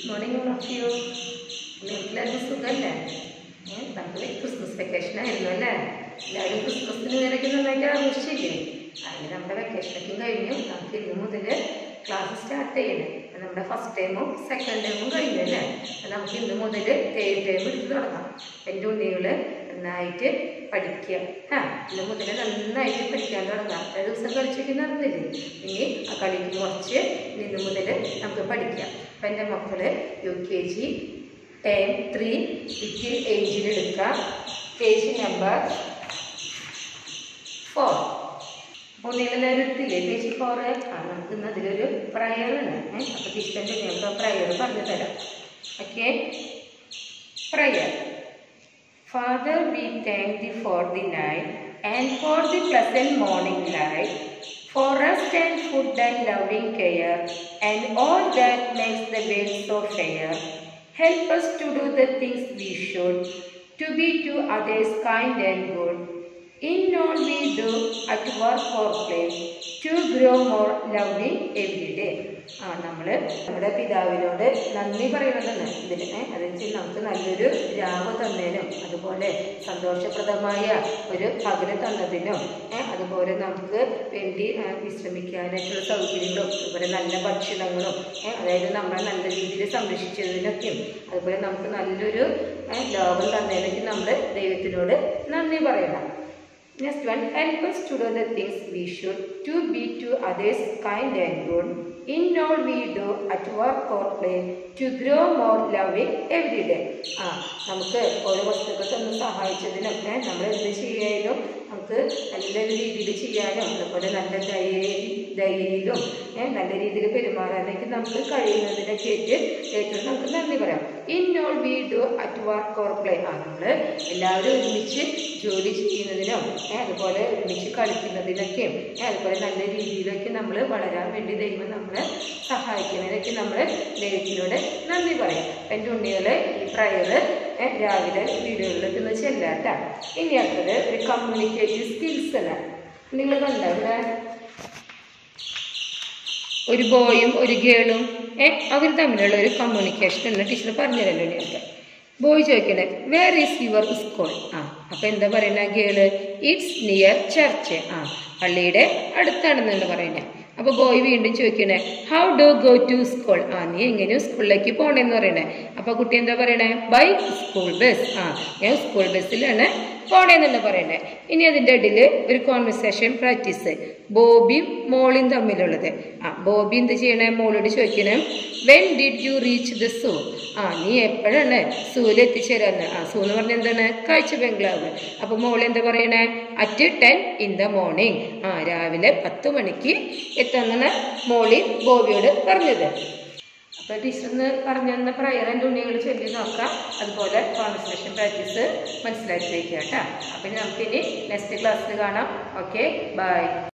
Good morning ഓഫിയോ വീട്ടിലെല്ലാവർക്കും സുഖമല്ലേ ഏ നമുക്ക് ക്രിസ്മസ് വെക്കേഷൻ ആയിരുന്നു അല്ലേ എല്ലാവരും ക്രിസ്മസിന് വരെയൊക്കെ നന്നായിട്ട് ആഘോഷിച്ചില്ലേ അതിന് നമ്മുടെ വെക്കേഷനൊക്കെ കഴിഞ്ഞു നമുക്ക് ഇന്ന് മുതൽ ക്ലാസ് സ്റ്റാർട്ട് ചെയ്യണം അപ്പൊ നമ്മുടെ ഫസ്റ്റ് ടൈമും സെക്കൻഡ് ടൈമും കഴിഞ്ഞു അല്ലേ അപ്പൊ നമുക്ക് ഇന്ന് മുതൽ തേർഡ് ടൈം എടുത്ത് തുടങ്ങാം എൻ്റെ ഉണ്ണികൾ നന്നായിട്ട് പഠിക്കുക ആ ഇന്ന് മുതൽ നന്നായിട്ട് പഠിക്കാൻ തുടങ്ങാം ഒരു ദിവസം കളിച്ചൊക്കെ നടന്നില്ലേ ഇനി ആ കളിക്ക് കുറച്ച് ഇന്ന് മുതൽ നമുക്ക് പഠിക്കാം അപ്പം എൻ്റെ മക്കൾ U K G time three little ഏജിൽ എടുക്കാം പേജ് നമ്പർ ഫോർ ഒന്നിലെല്ലാവരും എടുത്തില്ലേ പേജ് ഫോർ ആ നമുക്ക് ഇന്ന് അതിലൊരു പ്രയർ ഉണ്ട് ഏഹ് അപ്പോൾ ടീച്ചറിൻ്റെ ഞങ്ങൾക്ക് ആ പ്രയർ പറഞ്ഞു തരാം okay prayer Father, we thank thee for the night and for the pleasant morning light, for rest and food and loving care, and all that makes the world so fair. Help us to do the things we should, to be to others kind and good. In all we do, at work or play, to grow more loving every day. ആ നമ്മൾ നമ്മുടെ പിതാവിനോട് നന്ദി പറയണമെന്ന് ഇതിന് ഏ, അതെന്ന് വെച്ചാൽ നമുക്ക് നല്ലൊരു രാവ് തന്നതിനും അതുപോലെ സന്തോഷപ്രദമായ ഒരു പകല് തന്നതിനും ഏ, അതുപോലെ നമുക്ക് വേണ്ടി ആ, വിശ്രമിക്കാനായിട്ടുള്ള സൗകര്യങ്ങളും അതുപോലെ നല്ല ഭക്ഷണങ്ങളും ഏ, അതായത് നമ്മളെ നല്ല രീതിയിൽ സംരക്ഷിച്ചതിനൊക്കെയും അതുപോലെ നമുക്ക് നല്ലൊരു ഏ, ലോകം തന്നതിനൊക്കെ നമ്മൾ ദൈവത്തിനോട് നന്ദി പറയണം Next one, help us to do the things we should, to be to others kind and good, in all we do, at work or play, to grow more loving every day. ആ നമുക്ക് ഓരോ വസ്തുക്കൾ തന്ന് സഹായിച്ചതിനൊക്കെ നമ്മൾ എന്ത് ചെയ്യാനും നമുക്ക് നല്ലൊരു രീതിയിൽ ചെയ്യാനും അതുപോലെ നല്ല ധൈര്യ ധൈര്യയിലും ഏ, നല്ല രീതിയിൽ പെരുമാറാനൊക്കെ നമുക്ക് കഴിയുന്നതിനൊക്കെ ആയിട്ട് ഏറ്റവും നമുക്ക് നന്ദി പറയാം in all we do at work or play ആ നമ്മൾ എല്ലാവരും ഒരുമിച്ച് ജോലി ചെയ്യുന്നതിനും ഏ, അതുപോലെ ഒരുമിച്ച് കളിക്കുന്നതിനൊക്കെയും ഏ, അതുപോലെ നല്ല രീതിയിലൊക്കെ നമ്മൾ വളരാൻ വേണ്ടി ദൈവം നമ്മളെ സഹായിക്കുന്നതിനൊക്കെ നമ്മൾ ദൈവത്തിനോട് നന്ദി പറയാം എൻ്റെ ഉണ്ണികൾ ഈ പ്രയർ രാവിലെ വീടുകളിലൊക്കെ ഒന്ന് ചെല്ലാട്ട ഇനി അടുത്തത് ഒരു കമ്മ്യൂണിക്കേറ്റീവ് സ്കിൽസ് ആണ് നിങ്ങൾ കണ്ടോ ഇവിടെ ഒരു ബോയും ഒരു ഗേളും ഏ അവർ തമ്മിലുള്ള ഒരു കമ്മ്യൂണിക്കേഷൻ എന്ന് ടീച്ചർ പറഞ്ഞു തരല്ലോ നിങ്ങൾക്ക് ബോയ് ചോദിക്കണേ വേർ ഈസ് യുവർ സ്കൂൾ ആ അപ്പൊ എന്താ പറയുന്ന ഗേള് ഇറ്റ്സ് നിയർ ചർച്ച് ആ പള്ളിയുടെ അടുത്താണെന്നാണ് പറയുന്നത് അപ്പൊ ബോയ് വീണ്ടും ചോദിക്കണേ how do go to school ആ നീ എങ്ങനെയും സ്കൂളിലേക്ക് പോണേന്ന് പറയണേ അപ്പൊ കുട്ടി എന്താ പറയണേ ബൈ സ്കൂൾ ബസ് ആ ഞാൻ സ്കൂൾ ബസ്സിലാണ് പോണേന്നാണ് പറയണേ ഇനി അതിൻ്റെ ഇടയിൽ ഒരു കോൺവെർസേഷൻ പ്രാക്ടീസ് ബോബിയും മോളും തമ്മിലുള്ളത് ആ ബോബി എന്ത് ചെയ്യണേ മോളോട് ചോദിക്കണേ when did you reach the zoo ആ നീ എപ്പോഴാണ് സൂവിൽ എത്തിച്ചേരാന്ന് ആ സൂ എന്ന് പറഞ്ഞ എന്താണ് കാഴ്ച ബംഗ്ലാവ് അപ്പൊ മോൾ എന്താ പറയണേ at ten in the morning ആ രാവിലെ പത്ത് മണിക്ക് എത്താന്നാണ് മോളി ബോബിയോട് പറഞ്ഞത് അപ്പൊ ടീച്ചറിന് പറഞ്ഞു തന്ന പ്രയർ എൻ്റെ ഉണ്ണികൾ ചൊല്ലി നോക്കാം അതുപോലെ കോൺവെർസേഷൻ പ്രാക്ടീസ് മനസ്സിലാക്കി വയ്ക്കുക കേട്ടോ അപ്പം നമുക്കിനി നെക്സ്റ്റ് ക്ലാസ്സിൽ കാണാം ഓക്കെ ബൈ